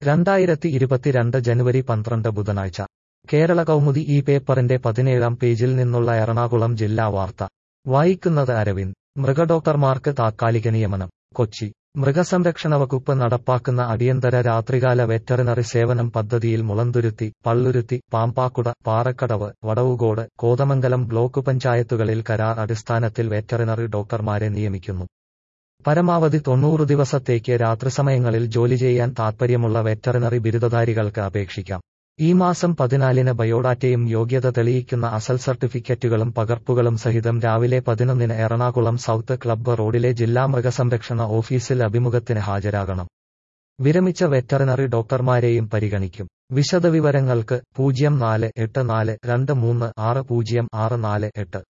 രണ്ടായിരത്തി ഇരുപത്തിരണ്ട് ജനുവരി പന്ത്രണ്ട് ബുധനാഴ്ച കേരള കൗമുദി ഈ പേപ്പറിന്റെ പതിനേഴാം പേജിൽ നിന്നുള്ള എറണാകുളം ജില്ലാ വാർത്ത വായിക്കുന്നത് അരവിന്ദ് മൃഗഡോക്ടർമാർക്ക് താത്കാലിക നിയമനം കൊച്ചി മൃഗസംരക്ഷണ വകുപ്പ് നടപ്പാക്കുന്ന അടിയന്തര രാത്രികാല വെറ്ററിനറി സേവനം പദ്ധതിയിൽ മുളന്തുരുത്തി പള്ളുരുത്തി പാമ്പാക്കുട പാറക്കടവ് വടവുകോട് കോതമംഗലം ബ്ലോക്ക് പഞ്ചായത്തുകളിൽ കരാർ അടിസ്ഥാനത്തിൽ വെറ്ററിനറി ഡോക്ടർമാരെ നിയമിക്കുന്നു പരമാവധി തൊണ്ണൂറ് ദിവസത്തേക്ക് രാത്രിസമയങ്ങളിൽ ജോലി ചെയ്യാൻ താൽപ്പര്യമുള്ള വെറ്ററിനറി ബിരുദധാരികൾക്ക് അപേക്ഷിക്കാം ഈ മാസം പതിനാലിന് ബയോഡാറ്റയും യോഗ്യത തെളിയിക്കുന്ന അസൽ സർട്ടിഫിക്കറ്റുകളും പകർപ്പുകളും സഹിതം രാവിലെ പതിനൊന്നിന് എറണാകുളം സൗത്ത് ക്ലബ്ബ് റോഡിലെ ജില്ലാ മൃഗസംരക്ഷണ ഓഫീസിൽ അഭിമുഖത്തിന് ഹാജരാകണം വിരമിച്ച വെറ്ററിനറി ഡോക്ടർമാരെയും പരിഗണിക്കും വിശദവിവരങ്ങൾക്ക് പൂജ്യം നാല് എട്ട് നാല് രണ്ട് മൂന്ന് ആറ് പൂജ്യം ആറ് നാല് എട്ട്